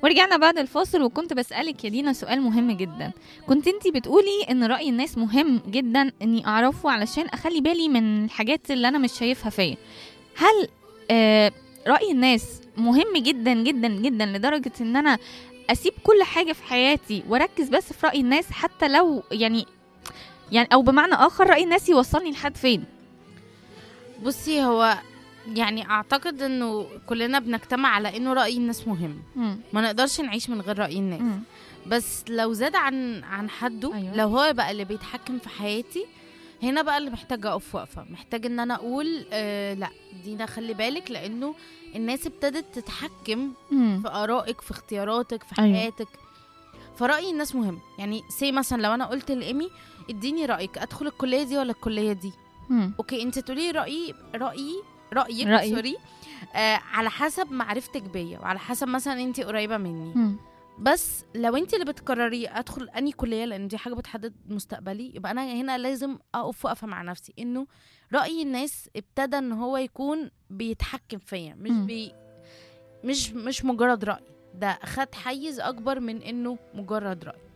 ورجعنا بعد الفاصل وكنت بسألك يا دينا سؤال مهم جدا كنت انتي بتقولي ان رأي الناس مهم جدا اني اعرفه علشان اخلي بالي من الحاجات اللي انا مش شايفها فيا هل آه رأي الناس مهم جدا جدا جدا لدرجة ان انا اسيب كل حاجة في حياتي واركز بس في رأي الناس حتى لو يعني يعني او بمعنى اخر رأي الناس يوصلني لحد فين بصي هو يعني اعتقد انه كلنا بنجتمع على انه راي الناس مهم مم. ما نقدرش نعيش من غير راي الناس مم. بس لو زاد عن عن حده أيوة. لو هو بقى اللي بيتحكم في حياتي هنا بقى اللي محتاجه اقف وقفه محتاج ان انا اقول آه لا دينا خلي بالك لانه الناس ابتدت تتحكم مم. في ارائك في اختياراتك في أيوة. حياتك فراي الناس مهم يعني سي مثلا لو انا قلت لايمي اديني رايك ادخل الكليه دي ولا الكليه دي مم. اوكي انت تقولي رايي رايي رايك رأيي. سوري آه على حسب معرفتك بيا وعلى حسب مثلا انت قريبه مني مم. بس لو انت اللي بتقرري ادخل اني كليه لان دي حاجه بتحدد مستقبلي يبقى انا هنا لازم اقف وقفه مع نفسي انه راي الناس ابتدى ان هو يكون بيتحكم فيا مش مم. بي مش مش مجرد راي ده خد حيز اكبر من انه مجرد راي